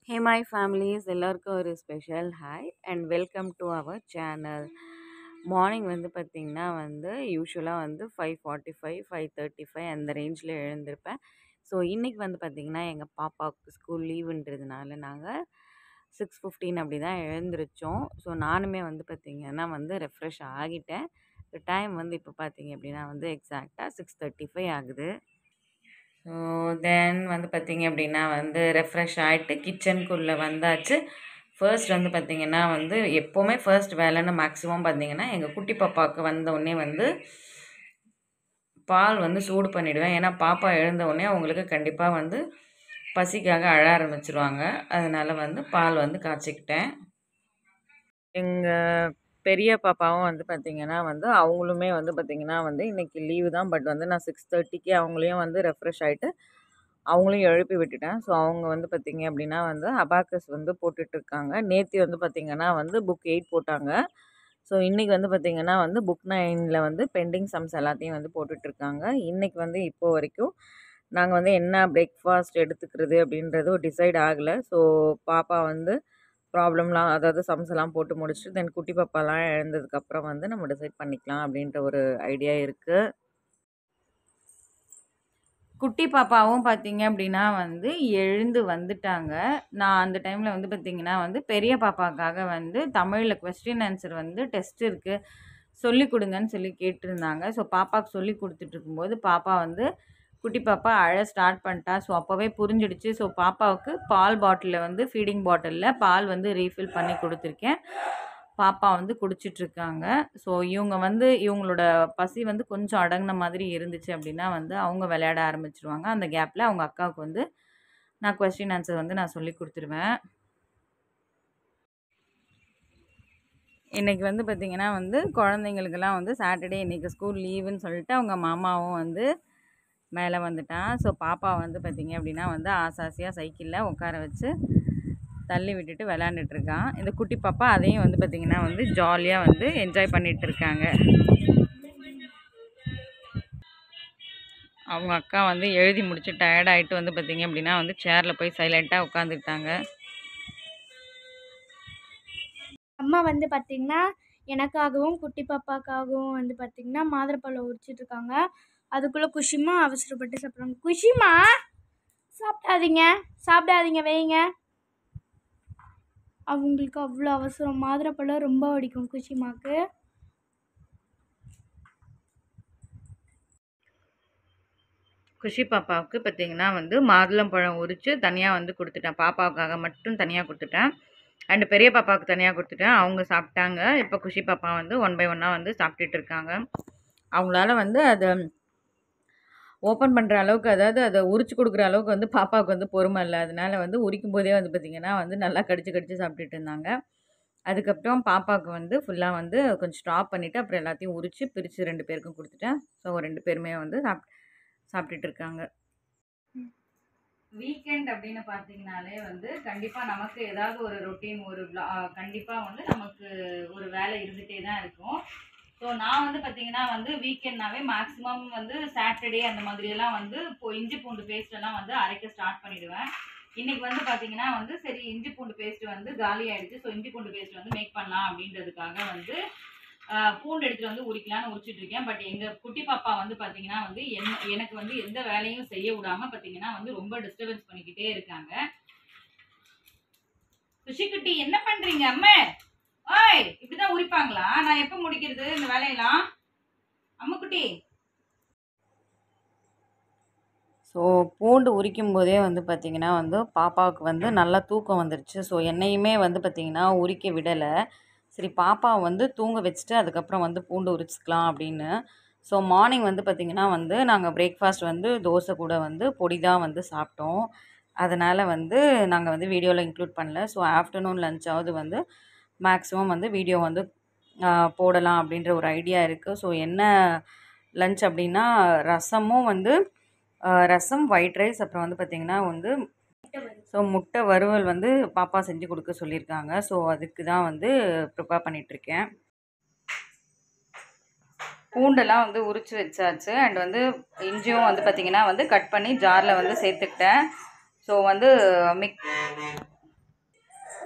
hey my families எல்லாருக்கும் ஒரு special hi and welcome to our channel morning வந்து பார்த்திங்கன்னா வந்து யூஸ்வலாக வந்து five forty five five thirty five அந்த ரேஞ்சில் எழுந்திருப்பேன் ஸோ இன்றைக்கி வந்து பார்த்திங்கன்னா எங்கள் பாப்பாவுக்கு ஸ்கூல் லீவுன்றதுனால நாங்கள் சிக்ஸ் ஃபிஃப்டீன் அப்படி தான் எழுந்திரிச்சோம் ஸோ நானுமே வந்து பார்த்திங்கன்னா வந்து ரெஃப்ரெஷ் ஆகிட்டேன் டைம் வந்து இப்போ பார்த்தீங்க அப்படின்னா வந்து எக்ஸாக்டாக சிக்ஸ் தேர்ட்டி ஃபைவ் ஆகுது ஸோ தென் வந்து பார்த்திங்க அப்படின்னா வந்து ரெஃப்ரெஷ் ஆகிட்டு கிச்சனுக்குள்ளே வந்தாச்சு ஃபர்ஸ்ட் வந்து பார்த்திங்கன்னா வந்து எப்போவுமே ஃபர்ஸ்ட் வேலைன்னு மேக்ஸிமம் பார்த்திங்கன்னா எங்கள் குட்டி பாப்பாவுக்கு வந்த உடனே வந்து பால் வந்து சூடு பண்ணிவிடுவேன் ஏன்னா பாப்பா எழுந்த உடனே அவங்களுக்கு கண்டிப்பாக வந்து பசிக்காக அழ ஆரம்பிச்சிருவாங்க அதனால் வந்து பால் வந்து காய்ச்சிக்கிட்டேன் எங்கள் பெரிய பாப்பாவும் வந்து பார்த்திங்கன்னா வந்து அவங்களுமே வந்து பார்த்திங்கன்னா வந்து இன்றைக்கி லீவு தான் பட் வந்து நான் சிக்ஸ் தேர்ட்டிக்கு அவங்களையும் வந்து ரெஃப்ரெஷ் ஆகிட்டு அவங்களையும் எழுப்பி விட்டுட்டேன் ஸோ அவங்க வந்து பார்த்திங்க அப்படின்னா வந்து அபாக்கஸ் வந்து போட்டுட்ருக்காங்க நேற்று வந்து பார்த்திங்கன்னா வந்து புக் எயிட் போட்டாங்க ஸோ இன்றைக்கி வந்து பார்த்திங்கன்னா வந்து புக் நைனில் வந்து பெண்டிங் சம்ஸ் எல்லாத்தையும் வந்து போட்டுட்ருக்காங்க இன்றைக்கி வந்து இப்போ வரைக்கும் நாங்கள் வந்து என்ன பிரேக்ஃபாஸ்ட் எடுத்துக்கிறது அப்படின்றது டிசைட் ஆகலை ஸோ பாப்பா வந்து ப்ராப்ளம்லாம் அதாவது சம்ஸ் எல்லாம் போட்டு முடிச்சுட்டு தென் குட்டி பாப்பாலாம் எழுந்ததுக்கப்புறம் வந்து நம்ம டிசைட் பண்ணிக்கலாம் அப்படின்ற ஒரு ஐடியா இருக்குது குட்டி பாப்பாவும் பார்த்தீங்க அப்படின்னா வந்து எழுந்து வந்துட்டாங்க நான் அந்த டைமில் வந்து பார்த்திங்கன்னா வந்து பெரிய பாப்பாக்காக வந்து தமிழில் கொஸ்டின் ஆன்சர் வந்து டெஸ்ட் இருக்குது சொல்லி கொடுங்கன்னு சொல்லி கேட்டிருந்தாங்க ஸோ பாப்பாவுக்கு சொல்லி கொடுத்துட்டு இருக்கும்போது பாப்பா வந்து குட்டி பாப்பா அழ ஸ்டார்ட் பண்ணிட்டா ஸோ அப்போவே புரிஞ்சிடுச்சு ஸோ பாப்பாவுக்கு பால் பாட்டிலில் வந்து ஃபீடிங் பாட்டிலில் பால் வந்து ரீஃபில் பண்ணி கொடுத்துருக்கேன் பாப்பா வந்து குடிச்சிட்ருக்காங்க ஸோ இவங்க வந்து இவங்களோட பசி வந்து கொஞ்சம் அடங்கின மாதிரி இருந்துச்சு அப்படின்னா வந்து அவங்க விளையாட ஆரம்பிச்சிருவாங்க அந்த கேப்பில் அவங்க அக்காவுக்கு வந்து நான் கொஸ்டின் ஆன்சர் வந்து நான் சொல்லி கொடுத்துருவேன் இன்றைக்கி வந்து பார்த்திங்கன்னா வந்து குழந்தைங்களுக்கெல்லாம் வந்து சாட்டர்டே இன்றைக்கி ஸ்கூல் லீவுன்னு சொல்லிட்டு அவங்க மாமாவும் வந்து மேலே வந்துட்டான் ஸோ பாப்பா வந்து பார்த்திங்க அப்படின்னா வந்து ஆசாசியாக சைக்கிளில் உட்கார வச்சு தள்ளி விட்டுட்டு விளாண்டுட்ருக்கான் இந்த குட்டி பாப்பா அதையும் வந்து பார்த்திங்கன்னா வந்து ஜாலியாக வந்து என்ஜாய் பண்ணிகிட்டு இருக்காங்க அவங்க அக்கா வந்து எழுதி முடிச்சு டயர்ட் ஆகிட்டு வந்து பார்த்திங்க அப்படின்னா வந்து சேரில் போய் சைலண்ட்டாக உட்காந்துக்கிட்டாங்க அம்மா வந்து பார்த்திங்கன்னா எனக்காகவும் குட்டி பாப்பாக்காகவும் வந்து பார்த்திங்கன்னா மாதுளப்பழம் உரிச்சிட்ருக்காங்க அதுக்குள்ளே குஷிமா அவசரப்பட்டு சாப்பிட்றாங்க குஷிமா சாப்பிடாதீங்க சாப்பிடாதீங்க வைங்க அவங்களுக்கு அவ்வளோ அவசரம் மாதுளப்பழம் ரொம்ப பிடிக்கும் குஷிமாக்கு குஷி பாப்பாவுக்கு பார்த்திங்கன்னா வந்து மாதுளம்பழம் உரித்து தனியாக வந்து கொடுத்துட்டேன் பாப்பாவுக்காக மட்டும் தனியாக கொடுத்துட்டேன் அண்டு பெரிய பாப்பாவுக்கு தனியாக கொடுத்துட்டேன் அவங்க சாப்பிட்டாங்க இப்போ குஷி பாப்பா வந்து ஒன் பை ஒன்னாக வந்து சாப்பிட்டுட்டு இருக்காங்க அவங்களால வந்து அதை ஓப்பன் பண்ணுற அளவுக்கு அதாவது அதை உரிச்சு கொடுக்குற அளவுக்கு வந்து பாப்பாவுக்கு வந்து பொறுமை இல்லை அதனால வந்து உரிக்கும் போதே வந்து பார்த்திங்கன்னா வந்து நல்லா கடிச்சு கடிச்சு சாப்பிட்டுட்டு இருந்தாங்க அதுக்கப்புறம் பாப்பாவுக்கு வந்து ஃபுல்லாக வந்து கொஞ்சம் ஸ்டாப் பண்ணிவிட்டு அப்புறம் எல்லாத்தையும் உரித்து பிரித்து ரெண்டு பேருக்கும் கொடுத்துட்டேன் ஸோ ரெண்டு பேருமே வந்து சாப் சாப்பிட்டுட்டு இருக்காங்க வீக்கெண்ட் அப்படின்னு பார்த்தீங்கனாலே வந்து கண்டிப்பாக நமக்கு ஏதாவது ஒரு ரொட்டீன் ஒரு கண்டிப்பாக வந்து நமக்கு ஒரு வேலை இருந்துகிட்டே தான் இருக்கும் ஸோ நான் வந்து பார்த்தீங்கன்னா வந்து வீக்கெண்ட்னாவே மேக்ஸிமம் வந்து சாட்டர்டே அந்த மாதிரியெல்லாம் வந்து இப்போ இஞ்சி பூண்டு பேஸ்ட் எல்லாம் வந்து அரைக்க ஸ்டார்ட் பண்ணிடுவேன் இன்னைக்கு வந்து பார்த்தீங்கன்னா வந்து சரி இஞ்சி பூண்டு பேஸ்ட் வந்து காலி ஆயிடுச்சு ஸோ இஞ்சி பூண்டு பேஸ்ட் வந்து மேக் பண்ணலாம் அப்படின்றதுக்காக வந்து பூண்டு எடுத்துகிட்டு வந்து உரிக்கலான்னு உரிச்சிட்டு இருக்கேன் பட் எங்கள் குட்டி பாப்பா வந்து பார்த்தீங்கன்னா வந்து என் எனக்கு வந்து எந்த வேலையும் செய்ய விடாமல் பார்த்தீங்கன்னா வந்து ரொம்ப டிஸ்டர்பன்ஸ் பண்ணிக்கிட்டே இருக்காங்க குஷிக்குட்டி என்ன பண்ணுறீங்க அம்மா ஓய் இப்படிதான் உரிப்பாங்களா நான் எப்போ முடிக்கிறது இந்த வேலையெல்லாம் அம்முக்குட்டி ஸோ பூண்டு உரிக்கும் போதே வந்து பார்த்திங்கன்னா வந்து பாப்பாவுக்கு வந்து நல்லா தூக்கம் வந்துருச்சு ஸோ என்னையுமே வந்து பார்த்திங்கன்னா உரிக்க விடலை சரி பாப்பா வந்து தூங்க வச்சுட்டு அதுக்கப்புறம் வந்து பூண்டு உரிச்சிக்கலாம் அப்படின்னு ஸோ மார்னிங் வந்து பார்த்திங்கன்னா வந்து நாங்கள் பிரேக்ஃபாஸ்ட் வந்து தோசை கூட வந்து பொடி தான் வந்து சாப்பிட்டோம் அதனால் வந்து நாங்கள் வந்து வீடியோவில் இன்க்ளூட் பண்ணல ஸோ ஆஃப்டர்நூன் லஞ்சாவது வந்து மேக்ஸிமம் வந்து வீடியோ வந்து போடலாம் அப்படின்ற ஒரு ஐடியா இருக்குது ஸோ என்ன லஞ்ச் அப்படின்னா ரசமும் வந்து ரசம் ஒயிட் ரைஸ் அப்புறம் வந்து பார்த்திங்கன்னா வந்து ஸோ முட்டை வறுவல் வந்து பாப்பா செஞ்சு கொடுக்க சொல்லியிருக்காங்க ஸோ அதுக்கு தான் வந்து ப்ரிப்பேர் பண்ணிகிட்ருக்கேன் பூண்டெல்லாம் வந்து உரித்து வச்சாச்சு அண்ட் வந்து இஞ்சியும் வந்து பார்த்திங்கன்னா வந்து கட் பண்ணி ஜாரில் வந்து சேர்த்துக்கிட்டேன் ஸோ வந்து மிக்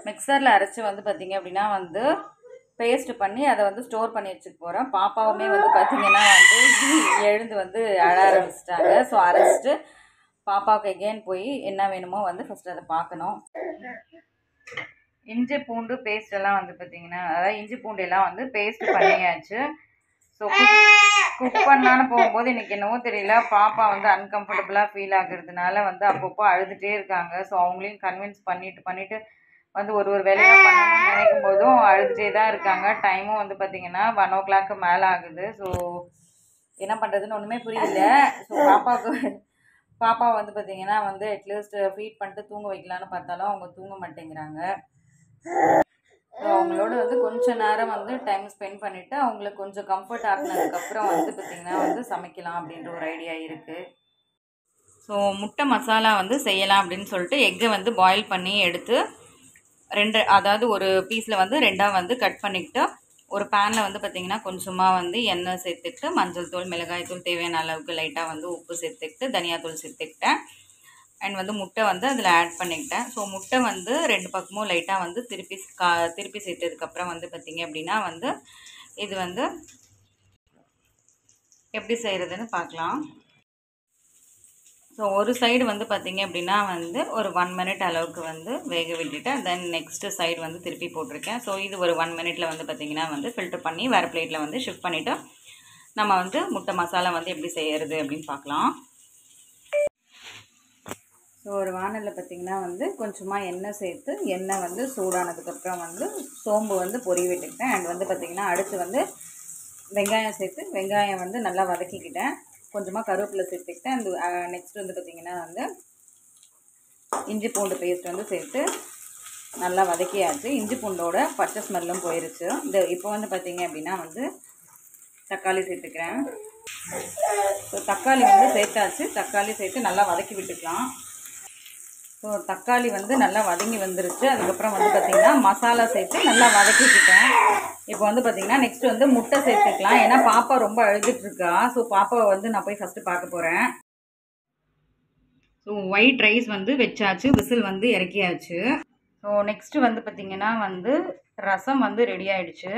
மிக்சரில் அரைச்சி வந்து பார்த்திங்க அப்படின்னா வந்து பேஸ்ட் பண்ணி அதை வந்து ஸ்டோர் பண்ணி வச்சுக்க போகிறேன் பாப்பாவுமே வந்து பார்த்திங்கன்னா வந்து எழுந்து வந்து அழ ஆரம்பிச்சிட்டாங்க ஸோ அரைச்சிட்டு பாப்பாவுக்கு எகெயின் போய் என்ன வேணுமோ வந்து ஃபஸ்ட்டு அதை பார்க்கணும் இஞ்சி பூண்டு பேஸ்ட் எல்லாம் வந்து பார்த்திங்கன்னா அதாவது இஞ்சி பூண்டு எல்லாம் வந்து பேஸ்ட் பண்ணியாச்சு ஸோ குக் பண்ணலான்னு போகும்போது இன்னைக்கு என்னவோ தெரியல பாப்பா வந்து அன்கம்ஃபர்டபுளாக ஃபீல் ஆகுறதுனால வந்து அப்பப்போ அழுதுகிட்டே இருக்காங்க ஸோ அவங்களையும் கன்வின்ஸ் பண்ணிட்டு பண்ணிட்டு வந்து ஒரு ஒரு வேலையாக பண்ணணும்னு நினைக்கும் போதும் அழுதுகிட்டே தான் இருக்காங்க டைமும் வந்து பார்த்திங்கன்னா ஒன் ஓ கிளாக்கு மேலே ஆகுது ஸோ என்ன பண்ணுறதுன்னு ஒன்றுமே புரியல ஸோ பாப்பாவுக்கு பாப்பா வந்து பார்த்திங்கன்னா வந்து அட்லீஸ்ட் ஃபீட் பண்ணிட்டு தூங்க வைக்கலான்னு பார்த்தாலும் அவங்க தூங்க மாட்டேங்கிறாங்க ஸோ அவங்களோட வந்து கொஞ்ச நேரம் வந்து டைம் ஸ்பெண்ட் பண்ணிவிட்டு அவங்களுக்கு கொஞ்சம் கம்ஃபர்ட் ஆகினதுக்கப்புறம் வந்து பார்த்திங்கன்னா வந்து சமைக்கலாம் அப்படின்ற ஒரு ஐடியா இருக்குது ஸோ முட்டை மசாலா வந்து செய்யலாம் அப்படின்னு சொல்லிட்டு எக்கை வந்து பாயில் பண்ணி எடுத்து ரெண்டு அதாவது ஒரு பீஸில் வந்து ரெண்டாக வந்து கட் பண்ணிக்கிட்டு ஒரு பேனில் வந்து பார்த்திங்கன்னா கொஞ்சமாக வந்து எண்ணெய் சேர்த்துக்கிட்டு மஞ்சள் தூள் மிளகாய் தூள் தேவையான அளவுக்கு லைட்டாக வந்து உப்பு சேர்த்துக்கிட்டு தனியாத்தூள் சேர்த்துக்கிட்டேன் அண்ட் வந்து முட்டை வந்து அதில் ஆட் பண்ணிக்கிட்டேன் ஸோ முட்டை வந்து ரெண்டு பக்கமும் லைட்டாக வந்து திருப்பி கா திருப்பி சேர்த்ததுக்கப்புறம் வந்து பார்த்திங்க அப்படின்னா வந்து இது வந்து எப்படி செய்கிறதுன்னு பார்க்கலாம் ஸோ ஒரு சைடு வந்து பார்த்திங்க அப்படின்னா வந்து ஒரு ஒன் மினிட் அளவுக்கு வந்து வேக விட்டுட்டேன் தென் நெக்ஸ்ட்டு சைடு வந்து திருப்பி போட்டிருக்கேன் ஸோ இது ஒரு ஒன் மினிட்ல வந்து பார்த்திங்கன்னா வந்து ஃபில்டர் பண்ணி வேறு பிளேட்டில் வந்து ஷிஃப்ட் பண்ணிவிட்டு நம்ம வந்து முட்டை மசாலா வந்து எப்படி செய்கிறது அப்படின்னு பார்க்கலாம் ஸோ ஒரு வானலில் பார்த்திங்கன்னா வந்து கொஞ்சமாக எண்ணெய் சேர்த்து எண்ணெய் வந்து சூடானதுக்கப்புறம் வந்து சோம்பு வந்து பொரி விட்டுக்கிட்டேன் அண்ட் வந்து பார்த்திங்கன்னா அடுத்து வந்து வெங்காயம் சேர்த்து வெங்காயம் வந்து நல்லா வதக்கிக்கிட்டேன் கொஞ்சமாக கருவேப்பிலை சேர்த்துக்கிட்டேன் அந்த நெக்ஸ்ட் வந்து பார்த்திங்கன்னா வந்து இஞ்சி பூண்டு பேஸ்ட் வந்து சேர்த்து நல்லா வதக்கியாச்சு இஞ்சி பூண்டோட பச்சை ஸ்மெல்லும் போயிருச்சு இந்த இப்போ வந்து பார்த்திங்க அப்படின்னா வந்து தக்காளி சேர்த்துக்கிறேன் ஸோ தக்காளி வந்து சேர்த்தாச்சு தக்காளி சேர்த்து நல்லா வதக்கி விட்டுக்கலாம் ஸோ தக்காளி வந்து நல்லா வதங்கி வந்துருச்சு அதுக்கப்புறம் வந்து பார்த்திங்கன்னா மசாலா சேர்த்து நல்லா வதக்கிக்கிட்டேன் இப்போ வந்து பார்த்திங்கன்னா நெக்ஸ்ட் வந்து முட்டை சேர்த்துக்கலாம் ஏன்னா பாப்பா ரொம்ப அழுதுட்டு இருக்கா ஸோ பாப்பாவை வந்து நான் போய் ஃபஸ்ட்டு பார்க்க போகிறேன் ஸோ ஒயிட் ரைஸ் வந்து வச்சாச்சு விசில் வந்து இறக்கியாச்சு ஸோ நெக்ஸ்ட்டு வந்து பார்த்திங்கன்னா வந்து ரசம் வந்து ரெடி ஆயிடுச்சு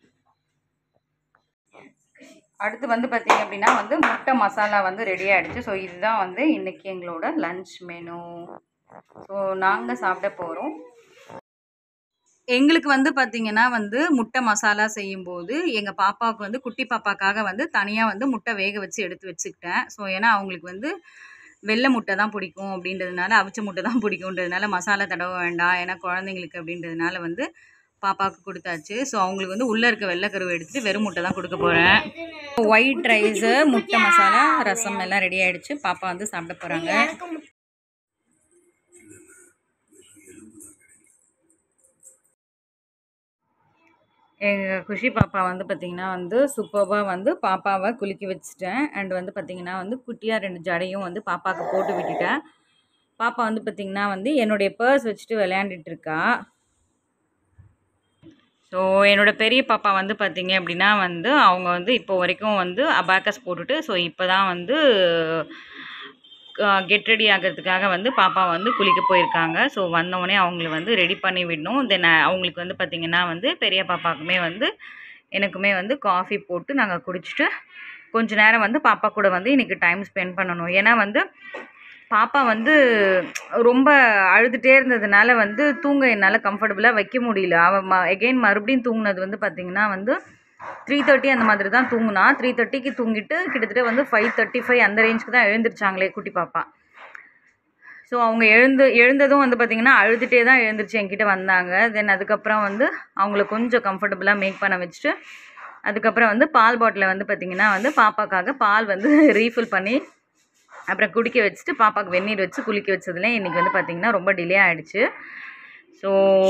அடுத்து வந்து பார்த்திங்க அப்படின்னா வந்து முட்டை மசாலா வந்து ரெடி ஆகிடுச்சு ஸோ இதுதான் வந்து இன்றைக்கி எங்களோட லன்ச் மெனு ஸோ நாங்கள் சாப்பிட போகிறோம் எங்களுக்கு வந்து பார்த்திங்கன்னா வந்து முட்டை மசாலா செய்யும்போது எங்கள் பாப்பாவுக்கு வந்து குட்டி பாப்பாக்காக வந்து தனியாக வந்து முட்டை வேக வச்சு எடுத்து வச்சுக்கிட்டேன் ஸோ ஏன்னா அவங்களுக்கு வந்து வெள்ளை முட்டை தான் பிடிக்கும் அப்படின்றதுனால அவிச்ச முட்டை தான் பிடிக்குன்றதுனால மசாலா தடவ வேண்டாம் ஏன்னா குழந்தைங்களுக்கு அப்படின்றதுனால வந்து பாப்பாவுக்கு கொடுத்தாச்சு ஸோ அவங்களுக்கு வந்து உள்ளே இருக்க வெள்ளைக்கருவை எடுத்துகிட்டு வெறும் முட்டை தான் கொடுக்க போகிறேன் ஒயிட் ரைஸு முட்டை மசாலா ரசம் எல்லாம் ரெடி ஆகிடுச்சு பாப்பா வந்து சாப்பிட போகிறாங்க எங்கள் குஷி பாப்பா வந்து பார்த்திங்கன்னா வந்து சூப்பராக வந்து பாப்பாவை குளிக்க வச்சுட்டேன் அண்ட் வந்து பார்த்திங்கன்னா வந்து குட்டியாக ரெண்டு ஜடையும் வந்து பாப்பாவுக்கு போட்டு விட்டுட்டேன் பாப்பா வந்து பார்த்திங்கன்னா வந்து என்னுடைய பர்ஸ் வச்சுட்டு விளையாண்டுட்டு இருக்கா ஸோ என்னோடய பெரிய பாப்பா வந்து பார்த்திங்க அப்படின்னா வந்து அவங்க வந்து இப்போ வரைக்கும் வந்து அபாக்கஸ் போட்டுட்டு ஸோ இப்போ தான் வந்து கெட் ரெடி ஆகிறதுக்காக வந்து பாப்பா வந்து குளிக்க போயிருக்காங்க ஸோ வந்தோடனே அவங்கள வந்து ரெடி பண்ணி விடணும் தென் அவங்களுக்கு வந்து பார்த்திங்கன்னா வந்து பெரிய பாப்பாவுக்குமே வந்து எனக்குமே வந்து காஃபி போட்டு நாங்கள் குடிச்சிட்டு கொஞ்ச நேரம் வந்து பாப்பா கூட வந்து இன்றைக்கி டைம் ஸ்பெண்ட் பண்ணணும் ஏன்னா வந்து பாப்பா வந்து ரொம்ப அழுதுகிட்டே இருந்ததுனால வந்து தூங்க என்னால் கம்ஃபர்டபுளாக வைக்க முடியல அவள் ம எகெயின் மறுபடியும் தூங்கினது வந்து பார்த்திங்கன்னா வந்து த்ரீ தேர்ட்டி அந்த மாதிரி தான் தூங்குனா த்ரீ தேர்ட்டிக்கு தூங்கிட்டு கிட்டத்தட்ட வந்து ஃபைவ் தேர்ட்டி ஃபைவ் அந்த ரேஞ்சுக்கு தான் எழுந்திருச்சாங்களே குட்டி பாப்பா ஸோ அவங்க எழுந்து எழுந்ததும் வந்து பார்த்திங்கன்னா அழுதுகிட்டே தான் எழுந்திரிச்சு என்கிட்ட வந்தாங்க தென் அதுக்கப்புறம் வந்து அவங்கள கொஞ்சம் கம்ஃபர்டபுளாக மேக் பண்ண வச்சுட்டு அதுக்கப்புறம் வந்து பால் பாட்டிலை வந்து பார்த்திங்கன்னா வந்து பாப்பாக்காக பால் வந்து ரீஃபில் பண்ணி அப்புறம் குடிக்க வச்சுட்டு பாப்பாவுக்கு வெந்நீர் வச்சு குளிக்க வச்சதுல இன்றைக்கி வந்து பார்த்திங்கன்னா ரொம்ப டிலே ஆகிடுச்சு ஸோ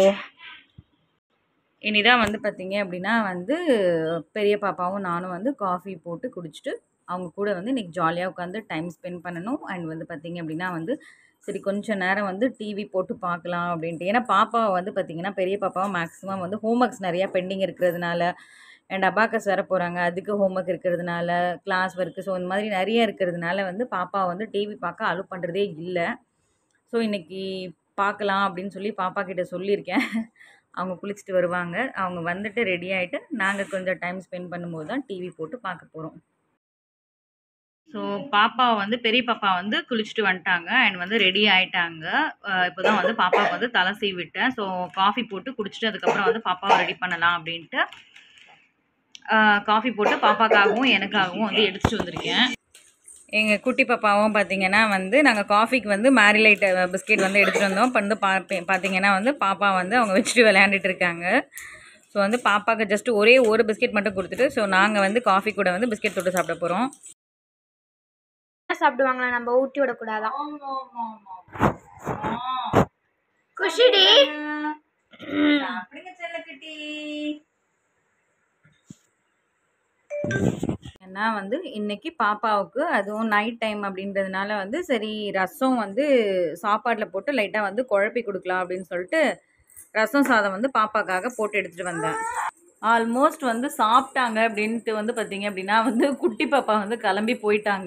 இனிதான் வந்து பார்த்திங்க அப்படின்னா வந்து பெரிய பாப்பாவும் நானும் வந்து காஃபி போட்டு குடிச்சிட்டு அவங்க கூட வந்து இன்றைக்கி ஜாலியாக உட்காந்து டைம் ஸ்பெண்ட் பண்ணணும் அண்ட் வந்து பார்த்திங்க அப்படின்னா வந்து சரி கொஞ்சம் நேரம் வந்து டிவி போட்டு பார்க்கலாம் அப்படின்ட்டு ஏன்னா பாப்பாவை வந்து பார்த்திங்கன்னா பெரிய பாப்பாவை மேக்ஸிமம் வந்து ஹோம்ஒர்க்ஸ் நிறையா பெண்டிங் இருக்கிறதுனால அண்ட் அபாக்கஸ் வர போகிறாங்க அதுக்கு ஹோம்ஒர்க் இருக்கிறதுனால கிளாஸ் ஒர்க்கு ஸோ இந்த மாதிரி நிறைய இருக்கிறதுனால வந்து பாப்பா வந்து டிவி பார்க்க அலோ பண்ணுறதே இல்லை ஸோ இன்றைக்கி பார்க்கலாம் அப்படின்னு சொல்லி பாப்பா கிட்ட சொல்லியிருக்கேன் அவங்க குளிச்சுட்டு வருவாங்க அவங்க வந்துட்டு ரெடி ஆகிட்டு நாங்கள் கொஞ்சம் டைம் ஸ்பெண்ட் பண்ணும்போது தான் டிவி போட்டு பார்க்க போகிறோம் ஸோ பாப்பா வந்து பெரிய பாப்பா வந்து குளிச்சுட்டு வந்துட்டாங்க அண்ட் வந்து ரெடி ஆயிட்டாங்க இப்போ தான் வந்து பாப்பாவுக்கு வந்து தலை சீவி விட்டேன் ஸோ காஃபி போட்டு குடிச்சிட்டு அதுக்கப்புறம் வந்து பாப்பாவை ரெடி பண்ணலாம் அப்படின்ட்டு காஃபி போட்டு பாப்பாக்காகவும் எனக்காகவும் வந்து எடுத்துகிட்டு வந்திருக்கேன் எங்கள் குட்டி பாப்பாவும் பார்த்தீங்கன்னா வந்து நாங்கள் காஃபிக்கு வந்து மேரிலைட் பிஸ்கெட் வந்து எடுத்துகிட்டு வந்தோம் இப்போ வந்து பார்ப்பேன் பார்த்தீங்கன்னா வந்து பாப்பா வந்து அவங்க வச்சுட்டு விளையாண்டுட்டு இருக்காங்க ஸோ வந்து பாப்பாவுக்கு ஜஸ்ட் ஒரே ஒரு பிஸ்கெட் மட்டும் கொடுத்துட்டு ஸோ நாங்கள் வந்து காஃபி கூட வந்து பிஸ்கெட் தொட்டு சாப்பிட போகிறோம் சாப்பிடுவாங்களா நம்ம ஊட்டி விடக்கூடாதான் குஷிடி சாப்பிடுங்க செல்லக்குட்டி ஏன்னா வந்து இன்னைக்கு பாப்பாவுக்கு அதுவும் நைட் டைம் அப்படின்றதுனால வந்து சரி ரசம் வந்து சாப்பாட்டில் போட்டு லைட்டாக வந்து குழப்பி கொடுக்கலாம் அப்படின்னு சொல்லிட்டு ரசம் சாதம் வந்து பாப்பாக்காக போட்டு எடுத்துகிட்டு வந்தேன் ஆல்மோஸ்ட் வந்து சாப்பிட்டாங்க அப்படின்ட்டு வந்து பார்த்தீங்க அப்படின்னா வந்து குட்டி பாப்பா வந்து கிளம்பி போயிட்டாங்க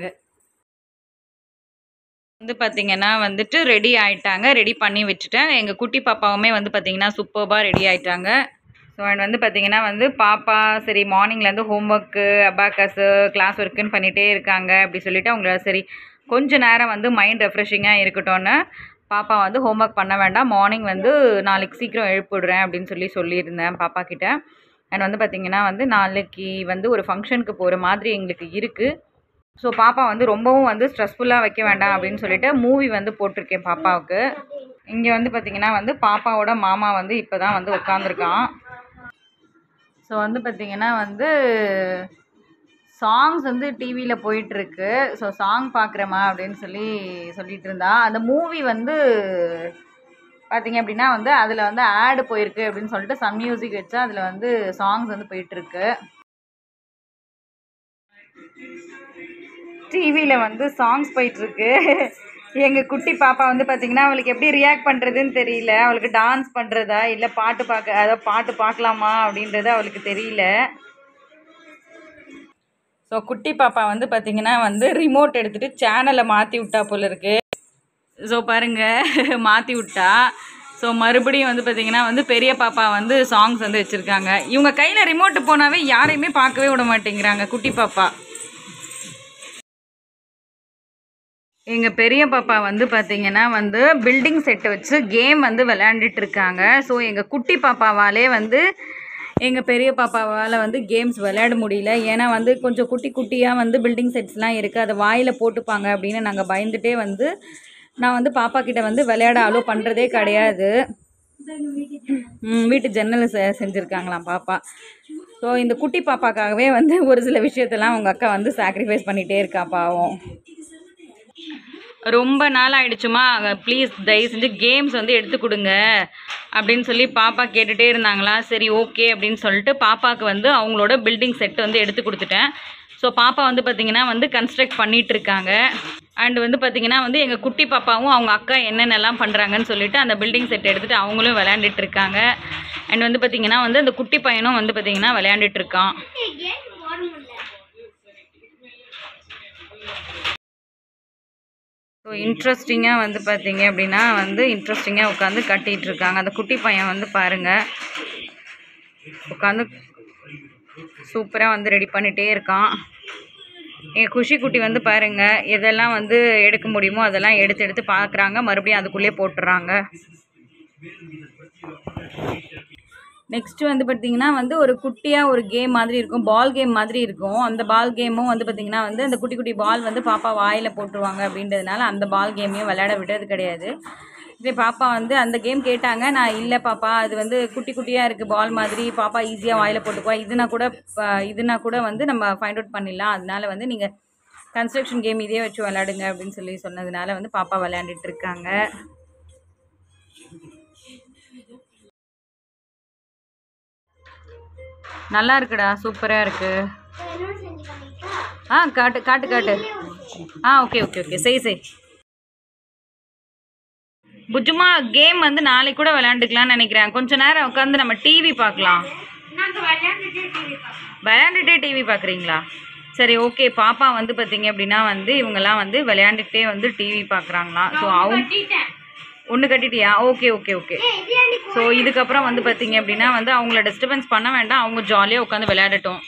வந்து பார்த்தீங்கன்னா வந்துட்டு ரெடி ஆயிட்டாங்க ரெடி பண்ணி வச்சுட்டேன் எங்கள் குட்டி பாப்பாவுமே வந்து பார்த்தீங்கன்னா சூப்பர்பாக ரெடி ஆயிட்டாங்க ஸோ அண்ட் வந்து பார்த்தீங்கன்னா வந்து பாப்பா சரி மார்னிங்லேருந்து ஹோம்ஒர்க்கு அபாக்கஸு கிளாஸ் ஒர்க்குன்னு பண்ணிகிட்டே இருக்காங்க அப்படி சொல்லிட்டு அவங்கள சரி கொஞ்ச நேரம் வந்து மைண்ட் ரெஃப்ரெஷிங்காக இருக்கட்டும்னு பாப்பா வந்து ஹோம்ஒர்க் பண்ண வேண்டாம் மார்னிங் வந்து நாளைக்கு சீக்கிரம் எழுப்பிவிடுறேன் அப்படின்னு சொல்லி சொல்லியிருந்தேன் பாப்பா கிட்ட அண்ட் வந்து பார்த்தீங்கன்னா வந்து நாளைக்கு வந்து ஒரு ஃபங்க்ஷனுக்கு போகிற மாதிரி எங்களுக்கு இருக்குது ஸோ பாப்பா வந்து ரொம்பவும் வந்து ஸ்ட்ரெஸ்ஃபுல்லாக வைக்க வேண்டாம் அப்படின்னு சொல்லிட்டு மூவி வந்து போட்டிருக்கேன் பாப்பாவுக்கு இங்கே வந்து பார்த்திங்கன்னா வந்து பாப்பாவோட மாமா வந்து இப்போ தான் வந்து உட்காந்துருக்கான் ஸோ வந்து பார்த்திங்கன்னா வந்து சாங்ஸ் வந்து டிவியில் போயிட்டுருக்கு ஸோ சாங் பார்க்குறேம்மா அப்படின்னு சொல்லி சொல்லிட்டு இருந்தா அந்த மூவி வந்து பார்த்தீங்க அப்படின்னா வந்து அதில் வந்து ஆடு போயிருக்கு அப்படின்னு சொல்லிட்டு சன் மியூசிக் வச்சா அதில் வந்து சாங்ஸ் வந்து போயிட்டுருக்கு டிவியில் வந்து சாங்ஸ் போயிட்டுருக்கு எங்கள் குட்டி பாப்பா வந்து பார்த்திங்கன்னா அவளுக்கு எப்படி ரியாக்ட் பண்ணுறதுன்னு தெரியல அவளுக்கு டான்ஸ் பண்ணுறதா இல்லை பாட்டு பார்க்க அதாவது பாட்டு பார்க்கலாமா அப்படின்றது அவளுக்கு தெரியல ஸோ குட்டி பாப்பா வந்து பார்த்திங்கன்னா வந்து ரிமோட் எடுத்துகிட்டு சேனலை மாற்றி விட்டா போல இருக்கு ஸோ பாருங்க மாற்றி விட்டா ஸோ மறுபடியும் வந்து பார்த்திங்கன்னா வந்து பெரிய பாப்பா வந்து சாங்ஸ் வந்து வச்சுருக்காங்க இவங்க கையில் ரிமோட்டு போனாவே யாரையுமே பார்க்கவே விட மாட்டேங்கிறாங்க குட்டி பாப்பா எங்கள் பெரிய பாப்பா வந்து பார்த்தீங்கன்னா வந்து பில்டிங் செட்டை வச்சு கேம் வந்து விளையாண்டுட்டு இருக்காங்க ஸோ எங்கள் குட்டி பாப்பாவாலே வந்து எங்கள் பெரிய பாப்பாவால் வந்து கேம்ஸ் விளையாட முடியல ஏன்னா வந்து கொஞ்சம் குட்டி குட்டியாக வந்து பில்டிங் செட்ஸ்லாம் இருக்குது அதை வாயில் போட்டுப்பாங்க அப்படின்னு நாங்கள் பயந்துட்டே வந்து நான் வந்து பாப்பா கிட்ட வந்து விளையாட அலோ பண்ணுறதே கிடையாது ம், வீட்டு ஜன்னல் செ செஞ்சுருக்காங்களாம் பாப்பா ஸோ இந்த குட்டி பாப்பாக்காகவே வந்து ஒரு சில விஷயத்தெல்லாம் அவங்க அக்கா வந்து சாக்ரிஃபைஸ் பண்ணிகிட்டே இருக்கா பாவம் ரொம்ப நாள் ஆயிடுச்சுமா ப்ளீஸ் தயவு செஞ்சு கேம்ஸ் வந்து எடுத்து கொடுங்க அப்படின்னு சொல்லி பாப்பா கேட்டுகிட்டே இருந்தாங்களா சரி ஓகே அப்படின்னு சொல்லிட்டு பாப்பாவுக்கு வந்து அவங்களோட பில்டிங் செட் வந்து எடுத்து கொடுத்துட்டேன் ஸோ பாப்பா வந்து பார்த்திங்கன்னா வந்து கன்ஸ்ட்ரக்ட் பண்ணிட்டு இருக்காங்க அண்ட் வந்து பார்த்திங்கன்னா வந்து எங்கள் குட்டி பாப்பாவும் அவங்க அக்கா என்னென்னலாம் பண்ணுறாங்கன்னு சொல்லிட்டு அந்த பில்டிங் செட் எடுத்துகிட்டு அவங்களும் விளையாண்டுட்டு இருக்காங்க அண்ட் வந்து பார்த்திங்கன்னா வந்து அந்த குட்டி பையனும் வந்து பார்த்திங்கன்னா விளையாண்டுட்டு இருக்கான் ஸோ இன்ட்ரெஸ்டிங்காக வந்து பார்த்தீங்க அப்படின்னா வந்து இன்ட்ரெஸ்டிங்காக உட்காந்து கட்டிகிட்டு இருக்காங்க அந்த குட்டி பையன் வந்து பாருங்கள் உட்காந்து சூப்பராக வந்து ரெடி பண்ணிகிட்டே இருக்கான் எங்கள் குஷி குட்டி வந்து பாருங்கள் எதெல்லாம் வந்து எடுக்க முடியுமோ அதெல்லாம் எடுத்து எடுத்து பார்க்குறாங்க மறுபடியும் அதுக்குள்ளேயே போட்டுறாங்க நெக்ஸ்ட் வந்து பார்த்தீங்கன்னா வந்து ஒரு குட்டியாக ஒரு கேம் மாதிரி இருக்கும் பால் கேம் மாதிரி இருக்கும் அந்த பால் கேமும் வந்து பார்த்தீங்கன்னா வந்து அந்த குட்டி குட்டி பால் வந்து பாப்பா வாயில் போட்டுருவாங்க அப்படின்றதுனால அந்த பால் கேமையும் விளையாட விடுறது கிடையாது சரி பாப்பா வந்து அந்த கேம் கேட்டாங்க நான் இல்லை பாப்பா அது வந்து குட்டி குட்டியாக இருக்குது பால் மாதிரி பாப்பா ஈஸியாக வாயில் போட்டுக்குவா இதுனா கூட ப- இதுனா கூட வந்து நம்ம ஃபைண்ட் அவுட் பண்ணிடலாம் அதனால வந்து நீங்கள் கன்ஸ்ட்ரக்ஷன் கேம் இதே வச்சு விளையாடுங்க அப்படின்னு சொல்லி சொன்னதுனால வந்து பாப்பா விளையாண்டுட்டு இருக்காங்க நல்லா இருக்குடா சூப்பராக இருக்கு ஆ காட்டு காட்டு காட்டு ஆ ஓகே ஓகே ஓகே செய் செய் புஜுமா கேம் வந்து நாளைக்கு கூட விளையாண்டுக்கலாம்னு நினைக்கிறேன் கொஞ்ச நேரம் உட்காந்து நம்ம டிவி பார்க்கலாம் விளையாண்டுட்டே டிவி பார்க்குறீங்களா சரி ஓகே பாப்பா வந்து பார்த்தீங்க அப்படின்னா வந்து இவங்கெல்லாம் வந்து விளையாண்டுட்டே வந்து டிவி பார்க்குறாங்களாம் ஸோ அவங்க ஒன்று கட்டிட்டியா ஓகே ஓகே ஓகே ஸோ இதுக்கப்புறம் வந்து பார்த்தீங்க அப்படின்னா வந்து அவங்கள டிஸ்டர்பன்ஸ் பண்ண வேண்டாம் அவங்க ஜாலியாக உட்காந்து விளையாடட்டும்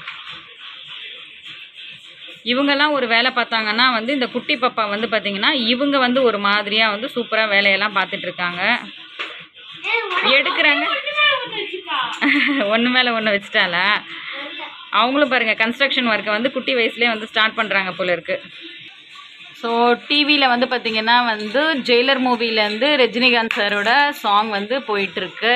இவங்கெல்லாம் ஒரு வேலை பார்த்தாங்கன்னா வந்து இந்த குட்டி பாப்பா வந்து பார்த்தீங்கன்னா இவங்க வந்து ஒரு மாதிரியாக வந்து சூப்பராக வேலையெல்லாம் பார்த்துட்டு இருக்காங்க எடுக்கிறாங்க ஒன்று மேலே ஒன்று வச்சுட்டாளா அவங்களும் பாருங்கள் கன்ஸ்ட்ரக்ஷன் ஒர்க்கை வந்து குட்டி வயசுலேயே வந்து ஸ்டார்ட் பண்ணுறாங்க போல இருக்கு ஸோ டிவியில் வந்து பார்த்தீங்கன்னா வந்து ஜெயிலர் மூவிலேருந்து ரஜினிகாந்த் சாரோட சாங் வந்து போயிட்டுருக்கு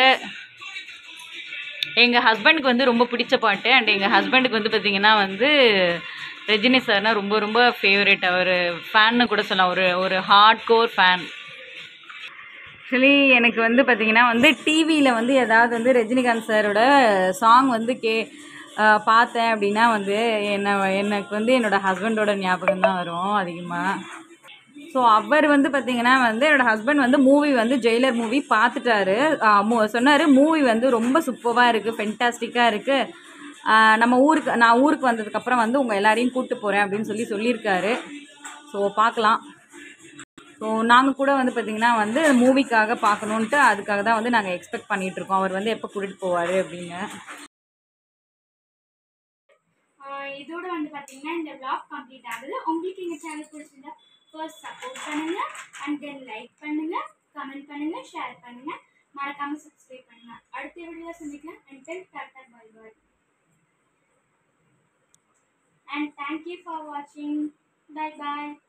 எங்கள் ஹஸ்பண்டுக்கு வந்து ரொம்ப பிடிச்ச பாட்டு அண்ட் எங்கள் ஹஸ்பண்டுக்கு வந்து பார்த்தீங்கன்னா வந்து ரஜினி சார்னா ரொம்ப ரொம்ப ஃபேவரட் அவர் ஃபேன்னு கூட சொல்லலாம் ஒரு ஒரு ஹார்ட் கோர் ஃபேன் ஆக்சுவலி எனக்கு வந்து பார்த்தீங்கன்னா வந்து டிவியில் வந்து ஏதாவது வந்து ரஜினிகாந்த் சாரோட சாங் வந்து கே அஹ் பார்த்தேன் அப்படின்னா வந்து என்ன எனக்கு வந்து என்னோடய ஹஸ்பண்டோட ஞாபகம் தான் வரும் அதிகமாக ஸோ அவர் வந்து பார்த்தீங்கன்னா வந்து என்னோடய ஹஸ்பண்ட் வந்து மூவி வந்து ஜெயிலர் மூவி பார்த்துட்டாரு சொன்னார் மூவி வந்து ரொம்ப சூப்பராக இருக்குது ஃபென்டாஸ்டிக்காக இருக்குது நம்ம ஊருக்கு நான் ஊருக்கு வந்ததுக்கப்புறம் வந்து உங்கள் எல்லாரையும் கூப்பிட்டு போகிறேன் அப்படின்னு சொல்லி சொல்லியிருக்காரு ஸோ பார்க்கலாம் ஸோ நாங்கள் கூட வந்து பார்த்திங்கன்னா வந்து மூவிக்காக பார்க்கணுன்ட்டு அதுக்காக தான் வந்து நாங்கள் எக்ஸ்பெக்ட் பண்ணிகிட்ருக்கோம் அவர் வந்து எப்போ கூட்டிகிட்டு போவார் அப்படின்னு ஆஹ் இதோட வந்து பார்த்தீங்கன்னா இந்த vlog கம்ப்ளீட் ஆகுது உங்களுக்கு எங்கள் சேனல் பிடிச்சிருந்தா ஃபர்ஸ்ட் சப்போர்ட் பண்ணுங்க அண்ட் தென் லைக் பண்ணுங்க கமெண்ட் பண்ணுங்க ஷேர் பண்ணுங்க மறக்காம சப்ஸ்கிரைப் பண்ணுங்க அடுத்த வீடியோவில் சந்திக்கலாம் and then tata bye bye and thank you for வாட்சிங் பை பாய்